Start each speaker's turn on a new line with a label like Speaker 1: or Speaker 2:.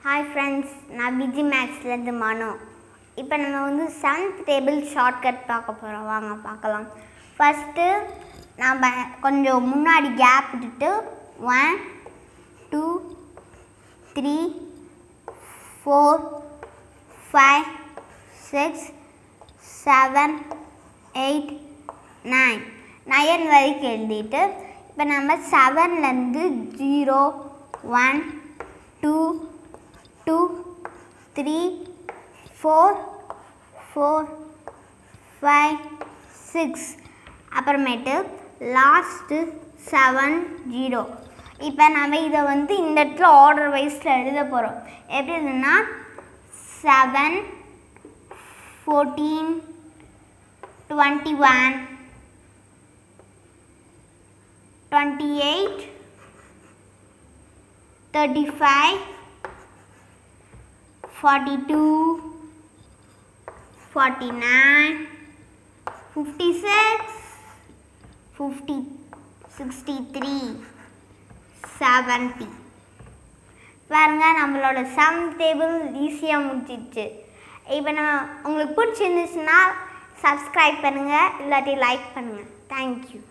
Speaker 1: hi friends நான் விஜி மேக்ஸ்லேருந்து மனோ இப்போ நம்ம வந்து செவன்த் டேபிள் ஷார்ட்கட் பார்க்க போகிறோம் வாங்க பார்க்கலாம் ஃபஸ்ட்டு நாம் கொஞ்சம் முன்னாடி கேப் விட்டுட்டு one two three four five six seven eight nine nine வரைக்கும் எழுதிட்டு இப்போ நம்ம செவன்லேருந்து zero one two two three four four five six அப்புறமேட்டு லாஸ்ட்டு செவன் ஜீரோ இப்போ நம்ம இதை வந்து இந்த இடத்துல ஆர்டர் வைஸில் எழுத போகிறோம் எப்படி இதுன்னா seven fourteen twenty one twenty eight thirty five forty two forty nine fifty six fifty sixty three seventy பாருங்க நம்மளோட சம் டேபிள் ஈஸியாக முடிச்சிடுச்சு இப்போ நம்ம உங்களுக்கு பிடிச்சிருந்துச்சுன்னா சப்ஸ்கிரைப் பண்ணுங்கள் இல்லாட்டி லைக் பண்ணுங்கள் தேங்க்யூ